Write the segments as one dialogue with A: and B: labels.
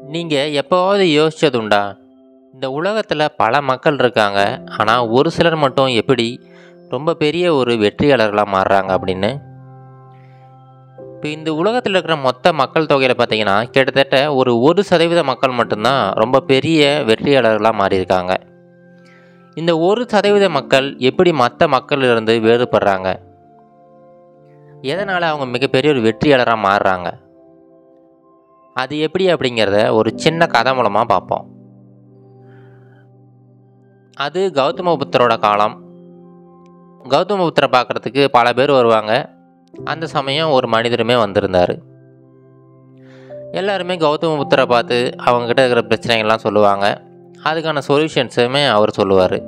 A: நீங்கள் எப்போவாவது யோசிச்சதுண்டா இந்த உலகத்தில் பல மக்கள் இருக்காங்க ஆனால் ஒரு சிலர் மட்டும் எப்படி ரொம்ப பெரிய ஒரு வெற்றியாளர்களாக மாறுறாங்க அப்படின்னு இப்போ இந்த உலகத்தில் இருக்கிற மொத்த மக்கள் தொகையில் பார்த்தீங்கன்னா கிட்டத்தட்ட ஒரு ஒரு சதவீத மக்கள் மட்டும்தான் ரொம்ப பெரிய வெற்றியாளர்களாக மாறியிருக்காங்க இந்த ஒரு சதவீத மக்கள் எப்படி மற்ற மக்களிலிருந்து வேறுபடுறாங்க எதனால் அவங்க மிகப்பெரிய ஒரு வெற்றியாளராக மாறுறாங்க அது எப்படி அப்படிங்கிறத ஒரு சின்ன கதை மூலமாக பார்ப்போம் அது கௌதம புத்தரோட காலம் கௌதம புத்தரை பார்க்குறதுக்கு பல பேர் வருவாங்க அந்த சமயம் ஒரு மனிதருமே வந்திருந்தார் எல்லாருமே கௌதம புத்தரை பார்த்து அவங்கக்கிட்ட இருக்கிற பிரச்சனைகள்லாம் சொல்லுவாங்க அதுக்கான சொல்யூஷன்ஸுமே அவர் சொல்லுவார்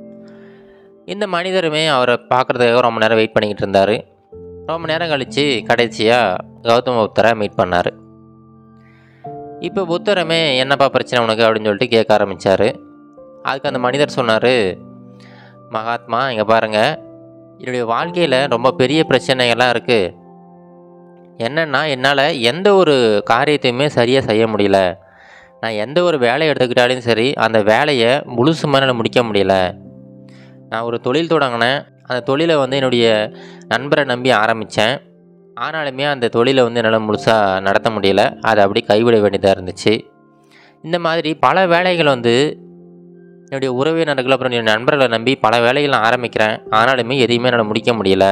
A: இந்த மனிதருமே அவரை பார்க்குறதுக்காக ரொம்ப நேரம் வெயிட் பண்ணிக்கிட்டு இருந்தார் ரொம்ப நேரம் கழித்து கடைசியாக கௌதம புத்தரை மீட் பண்ணார் இப்போ புத்தரமே என்னப்பா பிரச்சனை உனக்கு அப்படின்னு சொல்லிட்டு கேட்க ஆரம்பித்தார் அதுக்கு அந்த மனிதர் சொன்னார் மகாத்மா இங்கே பாருங்கள் என்னுடைய வாழ்க்கையில் ரொம்ப பெரிய பிரச்சனைகள்லாம் இருக்குது என்னென்னா என்னால் எந்த ஒரு காரியத்தையுமே சரியாக செய்ய முடியல நான் எந்த ஒரு வேலையை எடுத்துக்கிட்டாலும் சரி அந்த வேலையை முழுசு என்னால் முடிக்க முடியல நான் ஒரு தொழில் தொடங்கினேன் அந்த தொழிலை வந்து என்னுடைய நண்பரை நம்பி ஆரம்பித்தேன் ஆனாலுமே அந்த தொழிலை வந்து என்னால் முழுசாக நடத்த முடியல அதை அப்படி கைவிட வேண்டியதாக இருந்துச்சு இந்த மாதிரி பல வேலைகள் வந்து என்னுடைய உறவினர்கள் அப்புறம் என்னுடைய நண்பர்களை நம்பி பல வேலைகள் நான் ஆரம்பிக்கிறேன் ஆனாலுமே எதையுமே என்னால் முடிக்க முடியல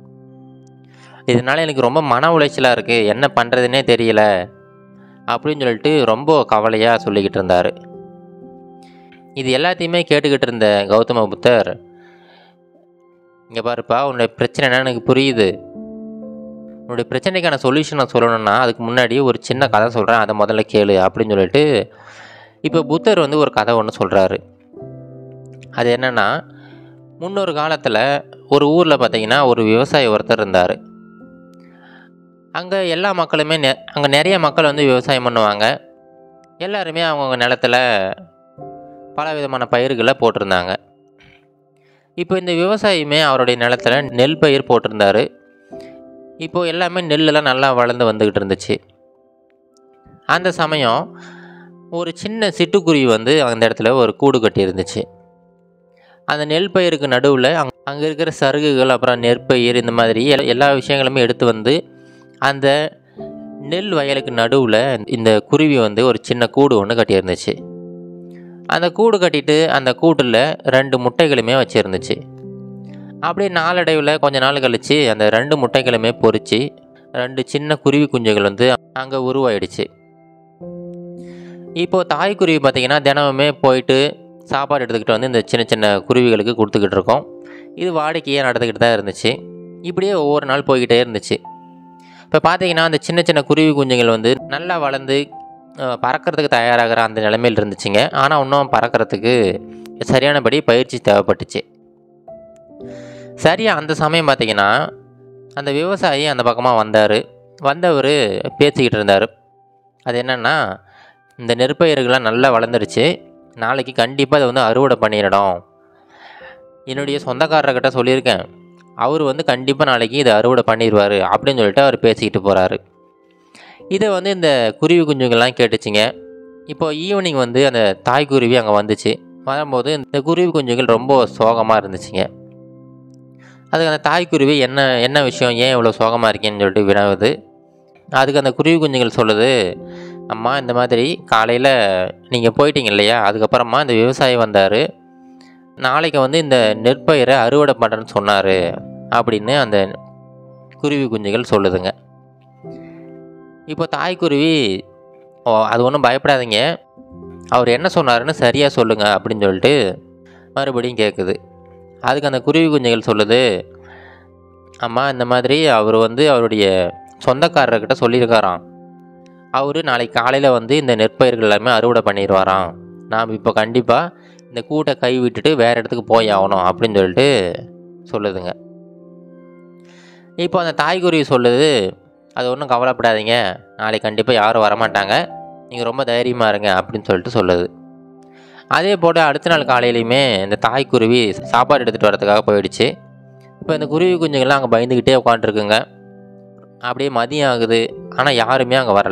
A: இதனால் எனக்கு ரொம்ப மன உளைச்சலாக இருக்குது என்ன பண்ணுறதுனே தெரியல அப்படின்னு சொல்லிட்டு ரொம்ப கவலையாக சொல்லிக்கிட்டு இருந்தார் இது எல்லாத்தையுமே கேட்டுக்கிட்டு இருந்த கௌதம புத்தர் இங்கே பாருப்பா உன்னுடைய பிரச்சனை என்ன எனக்கு புரியுது உன்னுடைய பிரச்சனைக்கான சொல்யூஷன் நான் சொல்லணும்னா அதுக்கு முன்னாடி ஒரு சின்ன கதை சொல்கிறேன் அதை முதல்ல கேளு அப்படின்னு சொல்லிட்டு இப்போ புத்தர் வந்து ஒரு கதை ஒன்று சொல்கிறாரு அது என்னென்னா முன்னொரு காலத்தில் ஒரு ஊரில் பார்த்தீங்கன்னா ஒரு விவசாயி ஒருத்தர் இருந்தார் அங்கே எல்லா மக்களுமே நெ அங்கே நிறைய மக்கள் வந்து விவசாயம் பண்ணுவாங்க எல்லாருமே அவங்கவுங்க நிலத்துல பல விதமான பயிர்களை போட்டிருந்தாங்க இப்போ இந்த விவசாயியுமே அவருடைய நிலத்துல நெல் பயிர் போட்டிருந்தாரு இப்போது எல்லாமே நெல்லெல்லாம் நல்லா வளர்ந்து வந்துக்கிட்டு இருந்துச்சு அந்த சமயம் ஒரு சின்ன சிட்டுக்குருவி வந்து அந்த இடத்துல ஒரு கூடு கட்டி இருந்துச்சு அந்த நெல் பயிருக்கு நடுவில் அங் அங்கே இருக்கிற சருகுகள் அப்புறம் நெற்பயிர் இந்த மாதிரி எல்- எல்லா விஷயங்களுமே எடுத்து வந்து அந்த நெல் வயலுக்கு நடுவில் இந்த குருவி வந்து ஒரு சின்ன கூடு ஒன்று கட்டியிருந்துச்சு அந்த கூடு கட்டிட்டு அந்த கூட்டில் ரெண்டு முட்டைகளுமே வச்சுருந்துச்சு அப்படியே நாளடைவில் கொஞ்ச நாள் கழித்து அந்த ரெண்டு முட்டைகளுமே பொரித்து ரெண்டு சின்ன குருவி குஞ்சுகள் வந்து அங்கே உருவாயிடுச்சு இப்போது தாய்க்குருவி பார்த்திங்கன்னா தினமுமே போயிட்டு சாப்பாடு எடுத்துக்கிட்டு வந்து இந்த சின்ன சின்ன குருவிகளுக்கு கொடுத்துக்கிட்டு இருக்கோம் இது வாடிக்கையாக நடந்துக்கிட்டு தான் இருந்துச்சு இப்படியே ஒவ்வொரு நாள் போய்கிட்டே இருந்துச்சு இப்போ பார்த்தீங்கன்னா அந்த சின்ன சின்ன குருவி குஞ்சுகள் வந்து நல்லா வளர்ந்து அஹ், பறக்கறதுக்கு தயாராகிற அந்த நிலைமையில் இருந்துச்சுங்க ஆனால் இன்னும் பறக்கறதுக்கு சரியானபடி பயிற்சி தேவைப்பட்டுச்சு சரியா அந்த சமயம் பார்த்தீங்கன்னா அந்த விவசாயி அந்த பக்கமாக வந்தார் வந்தவர் பேசிக்கிட்டு இருந்தார் அது என்னென்னா இந்த நெற்பயிர்கள்லாம் நல்லா வளர்ந்துருச்சு நாளைக்கு கண்டிப்பாக அதை வந்து அறுவடை பண்ணிடணும் என்னுடைய சொந்தக்காரர்கிட்ட சொல்லியிருக்கேன் அவர் வந்து கண்டிப்பாக நாளைக்கு இதை அறுவடை பண்ணிடுவார் அப்படின்னு சொல்லிட்டு அவர் பேசிக்கிட்டு போகிறாரு இதை வந்து இந்த குருவி குஞ்சுங்கள்லாம் கேட்டுச்சுங்க இப்போ ஈவினிங் வந்து அந்த தாய்க்குருவி அங்கே வந்துச்சு வரும்போது இந்த குருவி குஞ்சுகள் ரொம்ப சோகமாக இருந்துச்சுங்க அதுக்கு அந்த தாய்க்குருவி என்ன என்ன விஷயம் ஏன் இவ்வளோ சோகமாக இருக்கேன்னு சொல்லிட்டு வினவுது அதுக்கு அந்த குருவி குஞ்சுகள் சொல்லுது அம்மா இந்த மாதிரி காலையில் நீங்கள் போயிட்டீங்க இல்லையா அதுக்கப்புறமா இந்த விவசாயி வந்தார் நாளைக்கு வந்து இந்த நெற்பயிரை அறுவடை பண்ணுறேன்னு சொன்னார் அப்படின்னு அந்த குருவி குஞ்சுகள் சொல்லுதுங்க இப்போ தாய்க்குருவி ஓ அது ஒன்றும் பயப்படாதீங்க அவர் என்ன சொன்னாருன்னு சரியாக சொல்லுங்கள் அப்படின்னு சொல்லிட்டு மறுபடியும் கேட்குது அதுக்கு அந்த குருவி குஞ்சுகள் சொல்லுது அம்மா இந்த மாதிரி அவர் வந்து அவருடைய சொந்தக்காரர்கிட்ட சொல்லியிருக்காராம் அவர் நாளைக்கு காலையில் வந்து இந்த நெற்பயிர்கள் எல்லாமே அறுவடை பண்ணிடுவாராம் நாம் இப்போ கண்டிப்பாக இந்த கூட்டை கை விட்டுட்டு வேறு இடத்துக்கு போய் ஆகணும் அப்படின்னு சொல்லிட்டு சொல்லுதுங்க இப்போ அந்த தாய்க்குருவி சொல்லுது அது ஒன்றும் கவலைப்படாதீங்க நாளைக்கு கண்டிப்பாக யாரும் வரமாட்டாங்க நீங்கள் ரொம்ப தைரியமாக இருங்க அப்படின்னு சொல்லிட்டு சொல்லுது அதே போல் அடுத்த நாள் காலையிலையுமே இந்த தாய்க்குருவி சாப்பாடு எடுத்துகிட்டு வரதுக்காக போயிடுச்சு இப்போ இந்த குருவி குஞ்சுங்கள்லாம் அங்கே பயந்துக்கிட்டே உட்காந்துருக்குங்க அப்படியே மதியம் ஆகுது ஆனால் யாருமே அங்கே வரல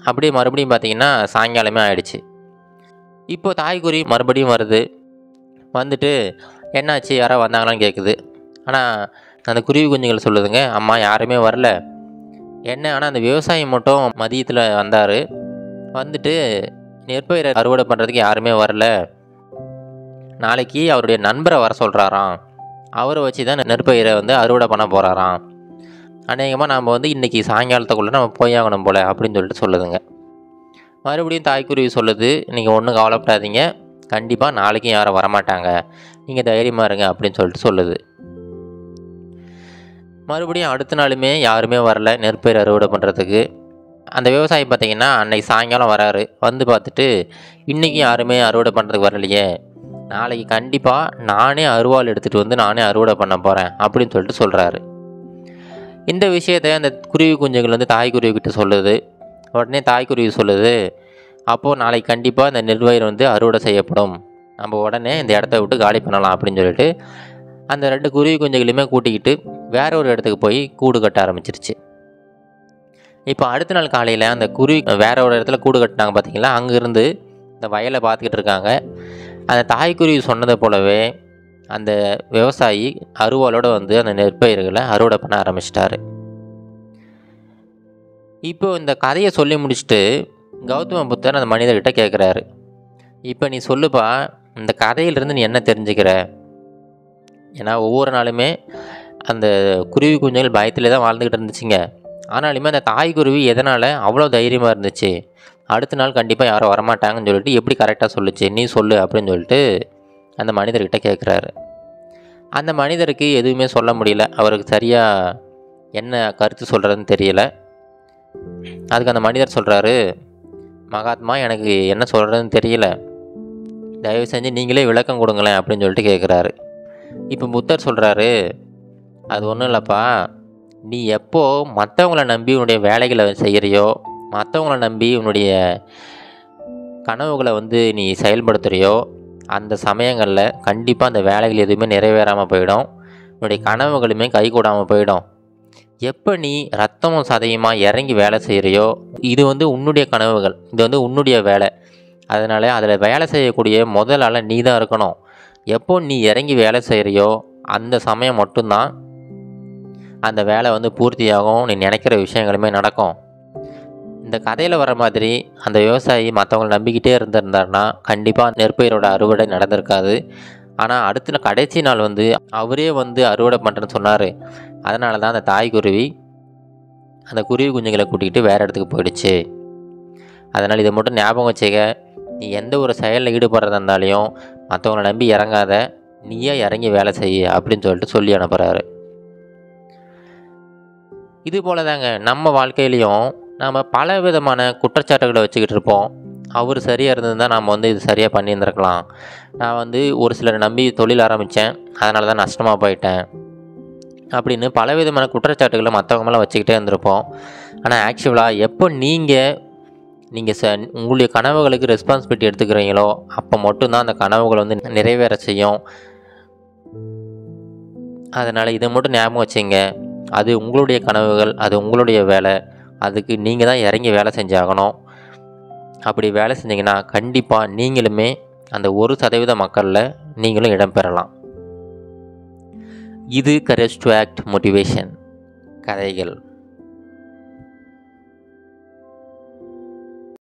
A: அப்படியே மறுபடியும் பார்த்தீங்கன்னா சாயங்காலமே ஆயிடுச்சு இப்போ தாய்க்குருவி மறுபடியும் வருது வந்துட்டு என்னாச்சு யாரோ வந்தாங்களான்னு கேட்குது ஆனால் அந்த குருவி குஞ்சுகள் சொல்லுதுங்க அம்மா யாருமே வரல என்ன ஆனால் அந்த விவசாயி மட்டும் மதியத்தில் வந்தார் வந்துட்டு நெற்பயிரை அறுவடை பண்ணுறதுக்கு யாருமே வரல நாளைக்கு அவருடைய நண்பரை வர சொல்கிறாராம் அவரை வச்சு தான் நெற்பயிரை வந்து அறுவடை பண்ண போகிறாராம் அநேகமாக நாம் வந்து இன்றைக்கி சாயங்காலத்துக்குள்ளே நம்ம போய் ஆகணும் போல் அப்படின்னு சொல்லிட்டு சொல்லுதுங்க மறுபடியும் தாய்க்குருவி சொல்லுது நீங்கள் ஒன்றும் கவலைப்படாதீங்க கண்டிப்பாக நாளைக்கும் யாரும் வரமாட்டாங்க நீங்கள் தைரியமாக இருங்க அப்படின்னு சொல்லிட்டு சொல்லுது மறுபடியும் அடுத்த நாளுமே யாருமே வரல நெற்பயிர் அறுவடை பண்ணுறதுக்கு அந்த விவசாயி பார்த்தீங்கன்னா அன்னைக்கு சாயங்காலம் வராரு வந்து பார்த்துட்டு இன்றைக்கி யாருமே அறுவடை பண்ணுறதுக்கு வரலையே நாளைக்கு கண்டிப்பாக நானே அருவாள் எடுத்துகிட்டு வந்து நானே அறுவடை பண்ண போகிறேன் அப்படின்னு சொல்லிட்டு சொல்கிறாரு இந்த விஷயத்தை அந்த குருவி குஞ்சுகள் வந்து தாய்க்குருவி கிட்ட சொல்லுது உடனே தாய்க்குருவி சொல்லுது அப்போது நாளைக்கு கண்டிப்பாக இந்த நெல்வயிறு வந்து அறுவடை செய்யப்படும் நம்ம உடனே இந்த இடத்த விட்டு காலி பண்ணலாம் அப்படின்னு சொல்லிட்டு அந்த ரெண்டு குருவி குஞ்சுகளையுமே கூட்டிக்கிட்டு வேற ஒரு இடத்துக்கு போய் கூடு கட்ட ஆரம்பிச்சிருச்சு இப்போ அடுத்த நாள் காலையில் அந்த குருவி வேற ஒரு இடத்துல கூடு கட்டினாங்க பார்த்தீங்களா அங்கேருந்து இந்த வயலை பார்த்துக்கிட்டு இருக்காங்க அந்த தாய்க்குருவி சொன்னதை போலவே அந்த விவசாயி அருவாளோட வந்து அந்த நெற்பயிர்களை அறுவடை பண்ண ஆரம்பிச்சிட்டாரு இப்போ இந்த கதையை சொல்லி முடிச்சுட்டு கௌதம புத்தர் அந்த மனிதர்கிட்ட கேட்குறாரு இப்போ நீ சொல்லுப்பா இந்த கதையிலிருந்து நீ என்ன தெரிஞ்சுக்கிற ஏன்னா ஒவ்வொரு நாளுமே அந்த குருவி குஞ்சுகள் பயத்திலே தான் வாழ்ந்துக்கிட்டு இருந்துச்சுங்க ஆனாலுமே அந்த தாய்க்குருவி எதனால் அவ்வளோ தைரியமாக இருந்துச்சு அடுத்த நாள் கண்டிப்பாக யாரும் வரமாட்டாங்கன்னு சொல்லிட்டு எப்படி கரெக்டாக சொல்லுச்சு நீ சொல்லு அப்படின்னு சொல்லிட்டு அந்த மனிதர்கிட்ட கேட்குறாரு அந்த மனிதருக்கு எதுவுமே சொல்ல முடியல அவருக்கு சரியாக என்ன கருத்து சொல்கிறதுன்னு தெரியல அதுக்கு அந்த மனிதர் சொல்கிறாரு மகாத்மா எனக்கு என்ன சொல்கிறதுன்னு தெரியல தயவு செஞ்சு நீங்களே விளக்கம் கொடுங்களேன் அப்படின்னு சொல்லிட்டு கேட்குறாரு இப்போ புத்தர் சொல்கிறாரு அது ஒன்றும் இல்லைப்பா நீ எப்போ மற்றவங்கள நம்பி உன்னுடைய வேலைகளை செய்கிறியோ மற்றவங்கள நம்பி உன்னுடைய கனவுகளை வந்து நீ செயல்படுத்துகிறியோ அந்த சமயங்களில் கண்டிப்பாக அந்த வேலைகள் எதுவுமே நிறைவேறாமல் போயிடும் உன்னுடைய கனவுகளுமே கைகூடாமல் போயிடும் எப்போ நீ ரத்தமும் சதையுமா இறங்கி வேலை செய்கிறியோ இது வந்து உன்னுடைய கனவுகள் இது வந்து உன்னுடைய வேலை அதனால் அதில் வேலை செய்யக்கூடிய முதல் ஆள நீ தான் இருக்கணும் எப்போ நீ இறங்கி வேலை செய்கிறியோ அந்த சமயம் மட்டும்தான் அந்த வேலை வந்து பூர்த்தியாகும் நீ நினைக்கிற விஷயங்களுமே நடக்கும் இந்த கதையில் வர மாதிரி அந்த விவசாயி மற்றவங்களை நம்பிக்கிட்டே இருந்திருந்தாருன்னா கண்டிப்பாக நெற்பயிரோட அறுவடை நடந்திருக்காது ஆனால் அடுத்த கடைசி நாள் வந்து அவரே வந்து அறுவடை பண்ணுறேன்னு சொன்னார் அதனால தான் அந்த தாய்க்குருவி அந்த குருவி குஞ்சுங்களை கூட்டிகிட்டு வேறு இடத்துக்கு போயிடுச்சு அதனால் இதை மட்டும் ஞாபகம் வச்சுக்க நீ எந்த ஒரு செயலில் ஈடுபடுறதா இருந்தாலையும் மற்றவங்கள நம்பி இறங்காத நீயே இறங்கி வேலை செய் அப்படின்னு சொல்லிட்டு சொல்லி அனுப்புகிறாரு இது போல தாங்க நம்ம வாழ்க்கையிலையும் நாம் பல விதமான குற்றச்சாட்டுகளை வச்சுக்கிட்டு இருப்போம் அவர் சரியாக இருந்திருந்தால் நாம் வந்து இது சரியாக பண்ணியிருந்திருக்கலாம் நான் வந்து ஒரு சிலரை நம்பி தொழில் ஆரம்பித்தேன் அதனால தான் நஷ்டமாக போயிட்டேன் அப்படின்னு பல விதமான குற்றச்சாட்டுகளை மற்றவங்க மேலே வச்சுக்கிட்டே இருந்திருப்போம் ஆனால் ஆக்சுவலாக எப்போ நீங்கள் நீங்கள் ச உங்களுடைய கனவுகளுக்கு ரெஸ்பான்சிபிலிட்டி எடுத்துக்கிறீங்களோ அப்போ மட்டும்தான் அந்த கனவுகள் வந்து நிறைவேற செய்யும் அதனால் இதை மட்டும் ஞாபகம் வச்சுங்க அது உங்களுடைய கனவுகள் அது உங்களுடைய வேலை அதுக்கு நீங்கள் தான் இறங்கி வேலை செஞ்சாகணும் அப்படி வேலை செஞ்சீங்கன்னா கண்டிப்பாக நீங்களுமே அந்த ஒரு சதவீத மக்களில் நீங்களும் இடம்பெறலாம் இது கரேஜ் டு ஆக்ட் மோட்டிவேஷன் கதைகள்